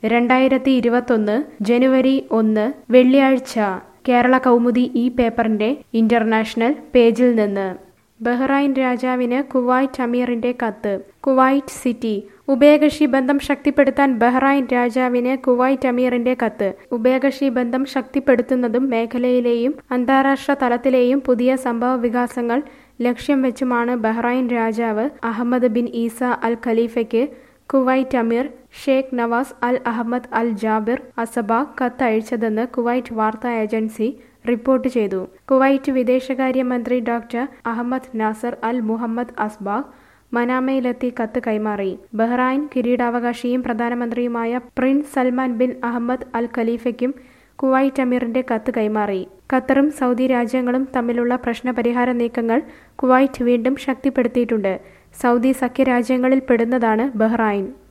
രണ്ടായിരത്തി ഇരുപത്തൊന്ന് ജനുവരി ഒന്ന് വെള്ളിയാഴ്ച കേരള കൗമുദി ഈ പേപ്പറിന്റെ ഇന്റർനാഷണൽ പേജിൽ നിന്ന് ബഹ്റൈൻ രാജാവിന് കുവൈറ്റ് അമീറിന്റെ കത്ത് കുവൈറ്റ് സിറ്റി ഉഭയകക്ഷി ബന്ധം ശക്തിപ്പെടുത്താൻ ബഹ്റൈൻ രാജാവിന് കുവൈറ്റ് അമീറിന്റെ കത്ത് ഉഭയകക്ഷി ബന്ധം ശക്തിപ്പെടുത്തുന്നതും മേഖലയിലെയും അന്താരാഷ്ട്ര തലത്തിലെയും പുതിയ സംഭവ വികാസങ്ങൾ ലക്ഷ്യം വെച്ചുമാണ് ബഹ്റൈൻ രാജാവ് അഹമ്മദ് ബിൻ ഈസ അൽ ഖലീഫയ്ക്ക് കുവൈറ്റ് അമീർ Sheikh Nawaf Al Ahmad Al Jaber അസബ കത്ത് അയച്ചതെന്ന് കുവൈറ്റ് വാർത്താ ഏജൻസി റിപ്പോർട്ട് ചെയ്തു കുവൈറ്റ് വിദേശകാര്യമന്ത്രി doctor Ahmad Nasser Al Mohammad അസ്ബാഹ് മനാമയിലെത്തി കത്ത് കൈമാറി ബഹ്റൈൻ കിരീടാവകാശിയും പ്രധാനമന്ത്രിയുമായ prince Salman bin Ahmad Al ഖലീഫയ്ക്കും കുവൈറ്റ് അമീറിന്റെ കത്ത് കൈമാറി ഖത്തറും സൗദി രാജ്യങ്ങളും തമ്മിലുള്ള പ്രശ്നപരിഹാര നീക്കങ്ങൾ കുവൈറ്റ് വീണ്ടും ശക്തിപ്പെടുത്തിയിട്ടുണ്ട് സൗദി സഖ്യരാജ്യങ്ങളിൽ പെടുന്നതാണ് ബഹ്റൈൻ